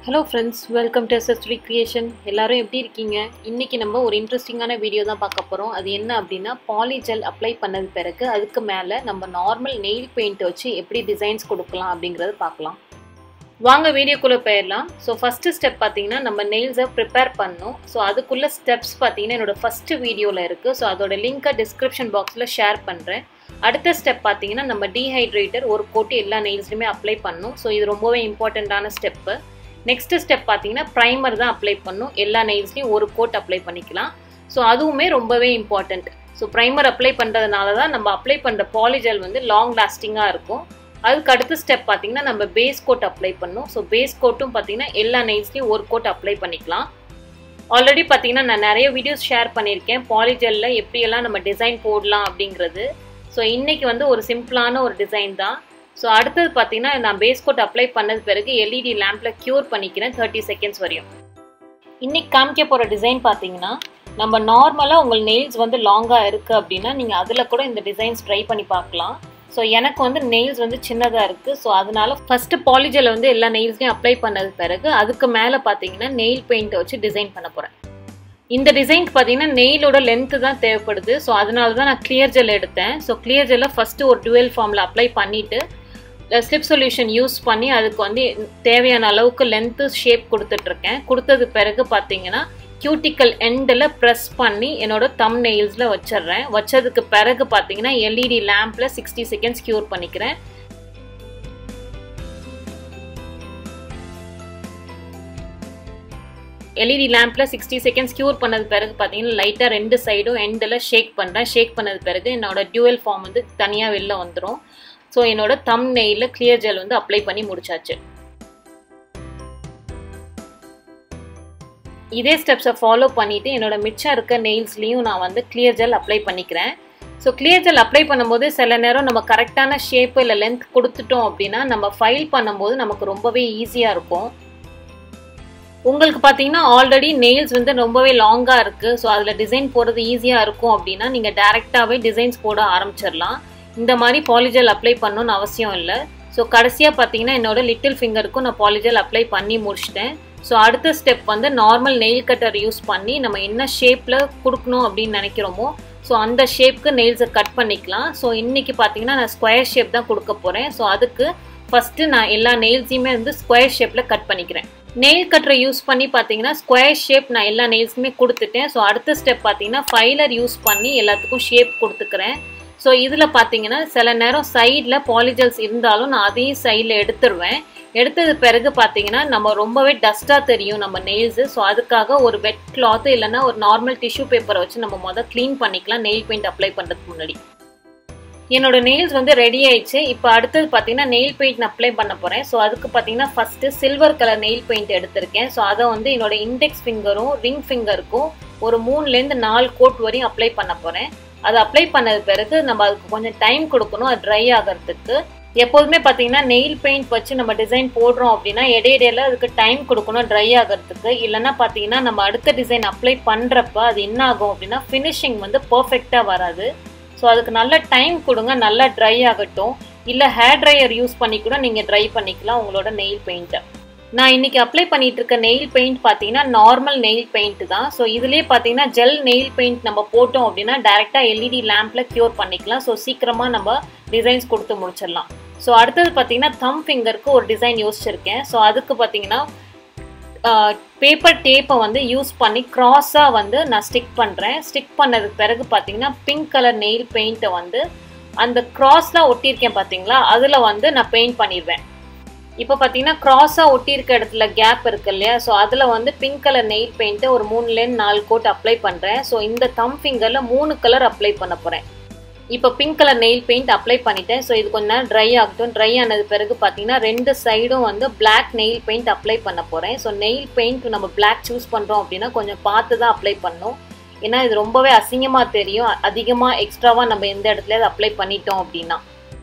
hello friends welcome to SST creation எல்லாரும் எப்படி இருக்கீங்க இன்றைக்கி நம்ம ஒரு இன்ட்ரெஸ்டிங்கான வீடியோ தான் பார்க்க போகிறோம் அது என்ன அப்படின்னா பாலிஜெல் அப்ளை பண்ணது பிறகு அதுக்கு மேலே நம்ம நார்மல் நெயில் பெயிண்ட் வச்சு எப்படி டிசைன்ஸ் கொடுக்கலாம் அப்படிங்கிறத பார்க்கலாம் வாங்க வீடியோக்குள்ளே போயிடலாம் ஸோ ஃபஸ்ட்டு ஸ்டெப் பார்த்தீங்கன்னா நம்ம நெயில்ஸை ப்ரிப்பேர் பண்ணணும் ஸோ அதுக்குள்ள ஸ்டெப்ஸ் பார்த்தீங்கன்னா என்னோடய ஃபஸ்ட்டு வீடியோவில் இருக்குது ஸோ அதோட லிங்க்கை டிஸ்கிரிப்ஷன் பாக்ஸில் ஷேர் பண்ணுறேன் அடுத்த ஸ்டெப் பார்த்தீங்கன்னா நம்ம டீஹைட்ரேட்டர் ஒரு கோட்டு எல்லா நெயில்ஸ்லையுமே அப்ளை பண்ணணும் ஸோ இது ரொம்பவே இம்பார்ட்டண்ட்டான ஸ்டெப்பு நெக்ஸ்ட் ஸ்டெப் பார்த்தீங்கன்னா ப்ரைமர் தான் அப்ளை பண்ணும் எல்லா நெயில்ஸ்லையும் ஒரு கோட் அப்ளை பண்ணிக்கலாம் ஸோ அதுவுமே ரொம்பவே இம்பார்ட்டண்ட் ஸோ ப்ரைமர் அப்ளை பண்ணுறதுனால தான் நம்ம அப்ளை பண்ணுற பாலிஜெல் வந்து லாங் லாஸ்டிங்காக இருக்கும் அதுக்கு அடுத்த ஸ்டெப் பார்த்தீங்கன்னா நம்ம பேஸ் கோட் அப்ளை பண்ணணும் ஸோ பேஸ் கோட்டும் பார்த்தீங்கன்னா எல்லா நெயில்ஸ்லையும் ஒரு கோட் அப்ளை பண்ணிக்கலாம் ஆல்ரெடி பார்த்தீங்கன்னா நான் நிறைய வீடியோஸ் ஷேர் பண்ணியிருக்கேன் பாலிஜெல்லில் எப்படியெல்லாம் நம்ம டிசைன் போடலாம் அப்படிங்கிறது ஸோ இன்றைக்கி வந்து ஒரு சிம்பிளான ஒரு டிசைன் தான் ஸோ அடுத்தது பார்த்தீங்கன்னா நான் பேஸ் கோட் அப்ளை பண்ணது பிறகு எல்இடி லேம்பில் க்யூர் பண்ணிக்கிறேன் தேர்ட்டி செகண்ட்ஸ் வரையும் இன்றைக்கி காமிக்க போகிற டிசைன் பார்த்தீங்கன்னா நம்ம நார்மலாக உங்கள் நெயில்ஸ் வந்து லாங்காக இருக்குது அப்படின்னா நீங்கள் அதில் கூட இந்த டிசைன்ஸ் ட்ரை பண்ணி பார்க்கலாம் ஸோ எனக்கு வந்து நெயில்ஸ் வந்து சின்னதாக இருக்குது ஸோ அதனால ஃபஸ்ட்டு பாலிஜில் வந்து எல்லா நெயில்ஸ்லையும் அப்ளை பண்ணது பிறகு அதுக்கு மேலே பார்த்தீங்கன்னா நெயில் பெயிண்ட்டை வச்சு டிசைன் பண்ண போகிறேன் இந்த டிசைனுக்கு பார்த்தீங்கன்னா நெயிலோட லென்த்து தான் தேவைப்படுது ஸோ அதனால தான் நான் கிளியர் ஜெல் எடுத்தேன் ஸோ கிளியர் ஜெல்லை ஃபஸ்ட்டு ஒரு டுவெல் ஃபார்மில் அப்ளை பண்ணிவிட்டு ஸ்லிப் சொல்யூஷன் யூஸ் பண்ணி அதுக்கு வந்து தேவையான அளவுக்கு லென்த்து ஷேப் கொடுத்துட்ருக்கேன் கொடுத்தது பிறகு பார்த்தீங்கன்னா கியூட்டிக்கல் எண்டில் ப்ரெஸ் பண்ணி என்னோட தம் நெயில்ஸில் வச்சிடுறேன் வச்சதுக்கு பிறகு பார்த்தீங்கன்னா எல்இடி லேம்பில் சிக்ஸ்டி செகண்ட்ஸ் க்யூர் பண்ணிக்கிறேன் எல்இடி லேம்பில் சிக்ஸ்டி செகண்ட்ஸ் க்யூர் பண்ணது பிறகு பார்த்தீங்கன்னா லைட்டாக ரெண்டு சைடும் எண்டில் ஷேக் பண்ணுறேன் ஷேக் பண்ணது பிறகு என்னோட டியூவல் ஃபார்ம் வந்து தனியாக வெளில வந்துடும் ஸோ என்னோட தம் நெயிலில் கிளியர் ஜெல் வந்து அப்ளை பண்ணி முடிச்சாச்சு இதே ஸ்டெப்ஸை ஃபாலோ பண்ணிவிட்டு என்னோட மிச்சம் இருக்க நெயில்ஸ்லேயும் நான் வந்து கிளியர் ஜெல் அப்ளை பண்ணிக்கிறேன் ஸோ கிளியர் ஜெல் அப்ளை பண்ணும்போது சில நேரம் நம்ம கரெக்டான ஷேப்பு இல்லை லென்த் கொடுத்துட்டோம் அப்படின்னா நம்ம ஃபைல் பண்ணும்போது நமக்கு ரொம்பவே ஈஸியாக இருக்கும் உங்களுக்கு பார்த்தீங்கன்னா ஆல்ரெடி நெயில்ஸ் வந்து ரொம்பவே லாங்காக இருக்குது ஸோ அதில் டிசைன் போடுறது ஈஸியாக இருக்கும் அப்படின்னா நீங்கள் டேரெக்டாகவே டிசைன்ஸ் போட ஆரம்பிச்சிடலாம் இந்த மாதிரி பாலிஜெல் அப்ளை பண்ணணும்னு அவசியம் இல்லை ஸோ கடைசியாக பார்த்தீங்கன்னா என்னோட லிட்டில் ஃபிங்கருக்கும் நான் பாலிஜெல் அப்ளை பண்ணி முடிச்சிட்டேன் ஸோ அடுத்த ஸ்டெப் வந்து நார்மல் நெயில் கட்டர் யூஸ் பண்ணி நம்ம என்ன ஷேப்பில் கொடுக்கணும் அப்படின்னு நினைக்கிறோமோ ஸோ அந்த ஷேப்க்கு நெயில்ஸை கட் பண்ணிக்கலாம் ஸோ இன்றைக்கி பார்த்தீங்கன்னா நான் ஸ்கொயர் ஷேப் தான் கொடுக்க போகிறேன் ஸோ அதுக்கு ஃபஸ்ட்டு நான் எல்லா நெயில்ஸையுமே வந்து ஸ்கொயர் ஷேப்பில் கட் பண்ணிக்கிறேன் நெயில் கட்டரை யூஸ் பண்ணி பார்த்தீங்கன்னா ஸ்கொயர் ஷேப் நான் எல்லா நெயில்ஸுமே கொடுத்துட்டேன் ஸோ அடுத்த ஸ்டெப் பார்த்தீங்கன்னா ஃபைலர் யூஸ் பண்ணி எல்லாத்துக்கும் ஷேப் கொடுத்துக்கிறேன் ஸோ இதில் பார்த்தீங்கன்னா சில நேரம் சைடில் பாலிஜல்ஸ் இருந்தாலும் நான் அதையும் சைடில் எடுத்துருவேன் எடுத்தது பிறகு பார்த்தீங்கன்னா நம்ம ரொம்பவே டஸ்ட்டாக தெரியும் நம்ம நெயில்ஸு ஸோ அதுக்காக ஒரு வெட் கிளாத்து இல்லைனா ஒரு நார்மல் டிஷ்யூ பேப்பரை வச்சு நம்ம மொதல் க்ளீன் பண்ணிக்கலாம் நெயில் பெயிண்ட் அப்ளை பண்ணுறதுக்கு முன்னாடி என்னோட நெயில்ஸ் வந்து ரெடி ஆயிடுச்சு இப்போ அடுத்தது பார்த்தீங்கன்னா நெயில் பெயிண்ட் நான் அப்ளை பண்ண போகிறேன் ஸோ அதுக்கு பார்த்தீங்கன்னா first silver colour nail paint எடுத்திருக்கேன் ஸோ அதை வந்து என்னோட இண்டெக்ஸ் ஃபிங்கரும் ரிங் ஃபிங்கருக்கும் ஒரு மூணுலேருந்து நாலு கோட் வரையும் அப்ளை பண்ண போகிறேன் அது அப்ளை பண்ணது பிறகு நம்ம அதுக்கு கொஞ்சம் டைம் கொடுக்கணும் அது ட்ரை ஆகிறதுக்கு எப்போதுமே பார்த்தீங்கன்னா நெயில் பெயிண்ட் வச்சு நம்ம டிசைன் போடுறோம் அப்படின்னா இடையிடையில அதுக்கு டைம் கொடுக்கணும் ட்ரை ஆகிறதுக்கு இல்லைன்னா பார்த்தீங்கன்னா நம்ம அடுத்த டிசைன் அப்ளை பண்ணுறப்ப அது என்ன ஆகும் அப்படின்னா ஃபினிஷிங் வந்து பர்ஃபெக்டாக வராது ஸோ அதுக்கு நல்ல டைம் கொடுங்க நல்லா ட்ரை ஆகட்டும் இல்லை ஹேர் ட்ரையர் யூஸ் பண்ணி கூட நீங்கள் ட்ரை பண்ணிக்கலாம் உங்களோட நெயில் பெயிண்ட்டை நான் இன்னைக்கு அப்ளை பண்ணிட்டு இருக்க நெயில் பெயிண்ட் பார்த்தீங்கன்னா நார்மல் நெயில் பெயிண்ட் தான் ஸோ இதுலேயே பார்த்தீங்கன்னா ஜெல் நெயில் பெயிண்ட் நம்ம போட்டோம் அப்படின்னா டேரெக்டாக எல்இடி லேம்பில் க்யூர் பண்ணிக்கலாம் ஸோ சீக்கிரமாக நம்ம டிசைன்ஸ் கொடுத்து முடிச்சிடலாம் ஸோ அடுத்தது பார்த்தீங்கன்னா தம் ஃபிங்கருக்கு ஒரு டிசைன் யோசிச்சிருக்கேன் ஸோ அதுக்கு பார்த்தீங்கன்னா பேப்பர் டேப்பை வந்து யூஸ் பண்ணி க்ராஸாக வந்து நான் ஸ்டிக் பண்ணுறேன் ஸ்டிக் பண்ணதுக்கு பிறகு பார்த்தீங்கன்னா பிங்க் கலர் நெயில் பெயிண்ட்டை வந்து அந்த க்ராஸ்லாம் ஒட்டியிருக்கேன் பார்த்தீங்களா அதில் வந்து நான் பெயிண்ட் பண்ணிடுவேன் இப்போ பார்த்தீங்கன்னா க்ராஸாக ஒட்டியிருக்க இடத்துல கேப் இருக்கு இல்லையா ஸோ அதில் வந்து பிங்க் கலர் நெயில் பெயிண்ட்டை ஒரு மூணுலேருந்து நாலு கோட் அப்ளை பண்ணுறேன் ஸோ இந்த தம் ஃபிங்கரில் மூணு கலர் அப்ளை பண்ண போகிறேன் இப்போ pink colour nail paint apply பண்ணிட்டேன் ஸோ இது கொஞ்ச நேரம் ட்ரை ஆகட்டும் ட்ரை ஆனது பிறகு பார்த்தீங்கன்னா ரெண்டு சைடும் வந்து பிளாக் நெயில் பெயிண்ட் அப்ளை பண்ண போகிறேன் ஸோ நெயில் பெயிண்ட் நம்ம பிளாக் சூஸ் பண்ணுறோம் அப்படின்னா கொஞ்சம் பார்த்து தான் அப்ளை பண்ணணும் ஏன்னா இது ரொம்பவே அசிங்கமாக தெரியும் அதிகமாக எக்ஸ்ட்ராவாக நம்ம எந்த இடத்துல அப்ளை பண்ணிட்டோம் அப்படின்னா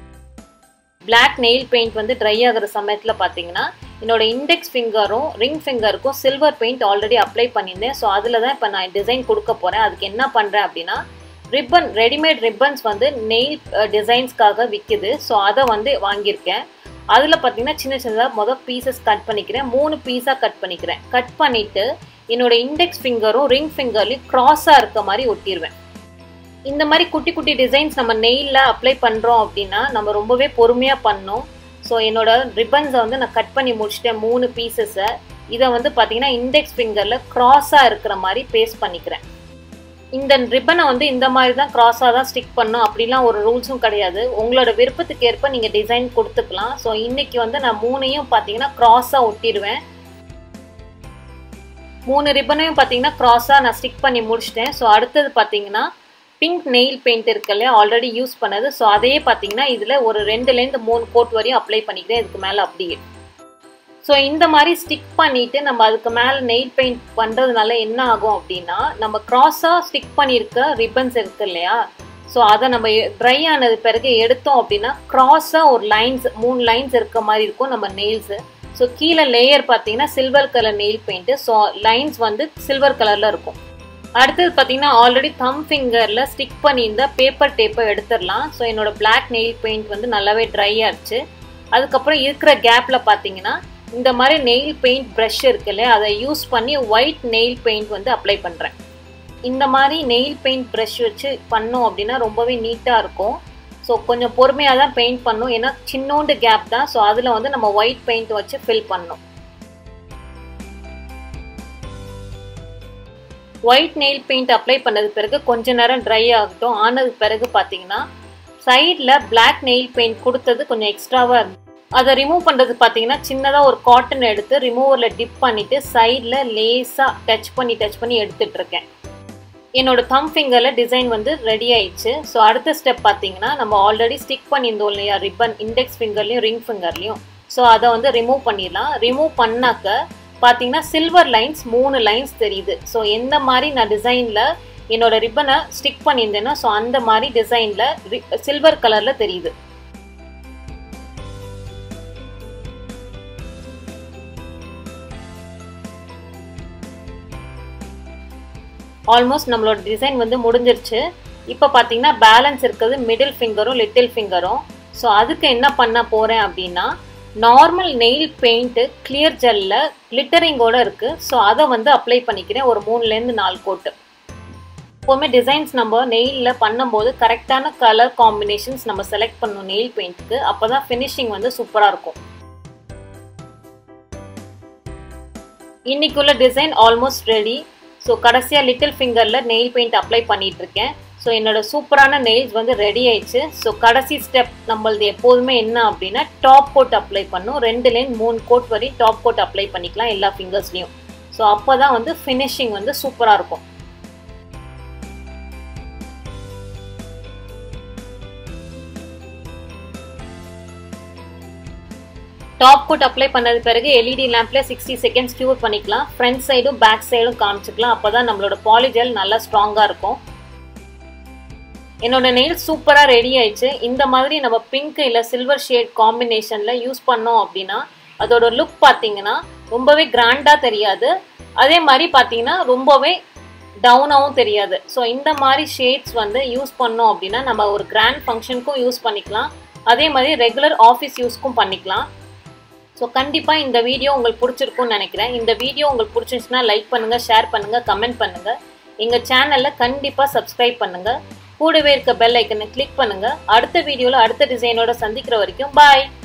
பிளாக் நெயில் பெயிண்ட் வந்து ட்ரை ஆகிற சமயத்தில் பார்த்தீங்கன்னா என்னோட இண்டெக்ஸ் ஃபிங்கரும் ரிங் ஃபிங்கருக்கும் சில்வர் பெயிண்ட் ஆல்ரெடி அப்ளை பண்ணியிருந்தேன் ஸோ அதில் தான் இப்போ நான் டிசைன் கொடுக்க போகிறேன் அதுக்கு என்ன பண்ணுறேன் அப்படின்னா ரிப்பன் ரெடிமேட் ரிப்பன்ஸ் வந்து நெயில் டிசைன்ஸ்க்காக விற்கிது ஸோ அதை வந்து வாங்கியிருக்கேன் அதில் பார்த்தீங்கன்னா சின்ன சின்னதாக மொதல் பீசஸ் கட் பண்ணிக்கிறேன் மூணு பீஸாக கட் பண்ணிக்கிறேன் கட் பண்ணிவிட்டு என்னோட இண்டெக்ஸ் ஃபிங்கரும் ரிங் ஃபிங்கர்லையும் க்ராஸாக இருக்க மாதிரி ஒட்டிடுவேன் இந்த மாதிரி குட்டி குட்டி டிசைன்ஸ் நம்ம நெயிலில் அப்ளை பண்ணுறோம் அப்படின்னா நம்ம ரொம்பவே பொறுமையாக பண்ணோம் ஸோ என்னோட ரிப்பன்ஸை வந்து நான் கட் பண்ணி முடிச்சிட்டேன் மூணு பீசஸை இதை வந்து பார்த்தீங்கன்னா இண்டெக்ஸ் ஃபிங்கரில் க்ராஸாக இருக்கிற மாதிரி பேஸ்ட் பண்ணிக்கிறேன் இந்த ரிப்பனை வந்து இந்த மாதிரி தான் க்ராஸாக தான் ஸ்டிக் பண்ணும் அப்படிலாம் ஒரு ரூல்ஸும் கிடையாது உங்களோட விருப்பத்துக்கு ஏற்ப நீங்கள் டிசைன் கொடுத்துக்கலாம் ஸோ இன்றைக்கி வந்து நான் மூணையும் பார்த்தீங்கன்னா க்ராஸாக ஒட்டிடுவேன் மூணு ரிப்பனையும் பார்த்தீங்கன்னா க்ராஸாக நான் ஸ்டிக் பண்ணி முடிச்சிட்டேன் ஸோ அடுத்தது பார்த்தீங்கன்னா பிங்க் நெயில் பெயிண்ட் இருக்கு இல்லையா ஆல்ரெடி யூஸ் பண்ணது ஸோ அதையே பார்த்தீங்கன்னா இதில் ஒரு ரெண்டுலேருந்து மூணு கோட் வரையும் அப்ளை பண்ணிக்கிறேன் இதுக்கு மேலே அப்படியே ஸோ இந்த மாதிரி ஸ்டிக் பண்ணிவிட்டு நம்ம அதுக்கு மேலே நெயில் பெயிண்ட் பண்ணுறதுனால என்ன ஆகும் அப்படின்னா நம்ம க்ராஸாக ஸ்டிக் பண்ணியிருக்க ரிப்பன்ஸ் இருக்கு இல்லையா ஸோ அதை நம்ம ட்ரை ஆனது பிறகு எடுத்தோம் அப்படின்னா க்ராஸாக ஒரு லைன்ஸ் மூணு லைன்ஸ் இருக்க மாதிரி இருக்கும் நம்ம நெயில்ஸு ஸோ கீழே லேயர் பார்த்தீங்கன்னா silver colour nail paint so lines வந்து சில்வர் கலரில் இருக்கும் அடுத்தது பார்த்தீங்கன்னா ஆல்ரெடி தம் ஃபிங்கரில் ஸ்டிக் பண்ணியிருந்த பேப்பர் டேப்பை எடுத்துடலாம் ஸோ என்னோட பிளாக் நெயில் பெயிண்ட் வந்து நல்லாவே ட்ரை ஆச்சு அதுக்கப்புறம் இருக்கிற கேப்பில் பார்த்தீங்கன்னா இந்த மாதிரி நெயில் பெயிண்ட் ப்ரஷ் இருக்குல்ல அதை யூஸ் பண்ணி ஒயிட் நெயில் பெயிண்ட் வந்து அப்ளை பண்ணுறேன் இந்த மாதிரி நெயில் பெயிண்ட் ப்ரஷ் வச்சு பண்ணோம் அப்படின்னா ரொம்பவே நீட்டாக இருக்கும் ஸோ கொஞ்சம் பொறுமையாக தான் பெயிண்ட் பண்ணும் ஏன்னா சின்னோண்டு கேப் தான் ஸோ அதில் வந்து நம்ம ஒயிட் பெயிண்ட் வச்சு ஃபில் பண்ணணும் ஒயிட் நெயில் பெயிண்ட் அப்ளை பண்ணது பிறகு கொஞ்ச நேரம் ட்ரை ஆகட்டும் ஆனது பிறகு பார்த்தீங்கன்னா சைடில் பிளாக் நெயில் பெயிண்ட் கொடுத்தது கொஞ்சம் எக்ஸ்ட்ராவாக இருந்துச்சு அதை ரிமூவ் பண்ணுறது பார்த்தீங்கன்னா சின்னதாக ஒரு காட்டன் எடுத்து ரிமூவரில் டிப் பண்ணிவிட்டு சைடில் லேஸாக டச் பண்ணி டச் பண்ணி எடுத்துட்ருக்கேன் என்னோட தம் ஃபிங்கரில் டிசைன் வந்து ரெடி ஆயிடுச்சு ஸோ அடுத்த ஸ்டெப் பார்த்தீங்கன்னா நம்ம ஆல்ரெடி ஸ்டிக் பண்ணியிருந்தோம் இல்லையா ரிப்பன் இண்டெக்ஸ் ஃபிங்கர்லையும் ரிங் ஃபிங்கர்லையும் ஸோ அதை வந்து ரிமூவ் பண்ணிடலாம் ரிமூவ் பண்ணாக்க பார்த்தீங்கன்னா சில்வர் லைன்ஸ் மூணு லைன்ஸ் தெரியுது ஸோ எந்த மாதிரி நான் டிசைனில் என்னோட ரிப்பனை ஸ்டிக் பண்ணியிருந்தேன்னா ஸோ அந்த மாதிரி டிசைனில் சில்வர் கலரில் தெரியுது ஆல்மோஸ்ட் நம்மளோட டிசைன் வந்து முடிஞ்சிருச்சு இப்போ பார்த்தீங்கன்னா பேலன்ஸ் இருக்கிறது மிடில் ஃபிங்கரும் லிட்டில் ஃபிங்கரும் ஸோ அதுக்கு என்ன பண்ண போகிறேன் அப்படின்னா நார்மல் நெயில் பெயிண்ட்டு கிளியர் ஜெல்லில் கிளிட்டரிங்கோடு இருக்குது ஸோ அதை வந்து அப்ளை பண்ணிக்கிறேன் ஒரு மூணுலேருந்து நாலு கோட்டு எப்போவுமே டிசைன்ஸ் நம்ம நெயிலில் பண்ணும்போது கரெக்டான கலர் காம்பினேஷன்ஸ் நம்ம செலக்ட் பண்ணணும் நெயில் பெயிண்ட்டுக்கு அப்போ தான் ஃபினிஷிங் வந்து சூப்பராக இருக்கும் இன்னைக்குள்ள டிசைன் ஆல்மோஸ்ட் ரெடி ஸோ கடைசியாக லிட்டில் ஃபிங்கரில் நெயில் பெயிண்ட் அப்ளை பண்ணிட்டு இருக்கேன் ஸோ என்னோட சூப்பரான நெயில்ஸ் வந்து ரெடி ஆயிடுச்சு ஸோ கடைசி ஸ்டெப் நம்மளது எப்போதுமே என்ன அப்படின்னா டாப் கோட் அப்ளை பண்ணும் ரெண்டு லைன் மூணு கோட் வரை டாப் கோட் அப்ளை பண்ணிக்கலாம் எல்லா ஃபிங்கர்ஸ்லையும் ஸோ அப்போ தான் வந்து ஃபினிஷிங் வந்து சூப்பராக இருக்கும் டாப் கோட் அப்ளை பண்ணது பிறகு எல்இடி லேம்ப்ல சிக்ஸ்டி செகண்ட்ஸ் கியூர் பண்ணிக்கலாம் ஃப்ரண்ட் சைடும் பேக் சைடும் காமிச்சிக்கலாம் அப்போ தான் நம்மளோட பாலிஜெல் நல்லா ஸ்ட்ராங்காக இருக்கும் என்னோட நெயில் சூப்பராக ரெடி ஆயிடுச்சு இந்த மாதிரி நம்ம பிங்க் இல்லை சில்வர் ஷேட் காம்பினேஷனில் யூஸ் பண்ணோம் அப்படின்னா அதோட லுக் பார்த்தீங்கன்னா ரொம்பவே கிராண்டாக தெரியாது அதே மாதிரி பார்த்தீங்கன்னா ரொம்பவே டவுனாகவும் தெரியாது ஸோ இந்த மாதிரி ஷேட்ஸ் வந்து யூஸ் பண்ணோம் அப்படின்னா நம்ம ஒரு கிராண்ட் ஃபங்க்ஷனுக்கும் யூஸ் பண்ணிக்கலாம் அதே மாதிரி ரெகுலர் ஆஃபீஸ் யூஸ்க்கும் பண்ணிக்கலாம் ஸோ கண்டிப்பாக இந்த வீடியோ உங்களுக்கு பிடிச்சிருக்கும்னு நினைக்கிறேன் இந்த வீடியோ உங்களுக்கு பிடிச்சிருந்துச்சுன்னா லைக் பண்ணுங்கள் ஷேர் பண்ணுங்கள் கமெண்ட் பண்ணுங்கள் எங்கள் சேனலில் கண்டிப்பாக சப்ஸ்கிரைப் பண்ணுங்கள் கூடவே இருக்க பெல் ஐக்கனை கிளிக் பண்ணுங்கள் அடுத்த வீடியோவில் அடுத்த டிசைனோட சந்திக்கிற வரைக்கும் பாய்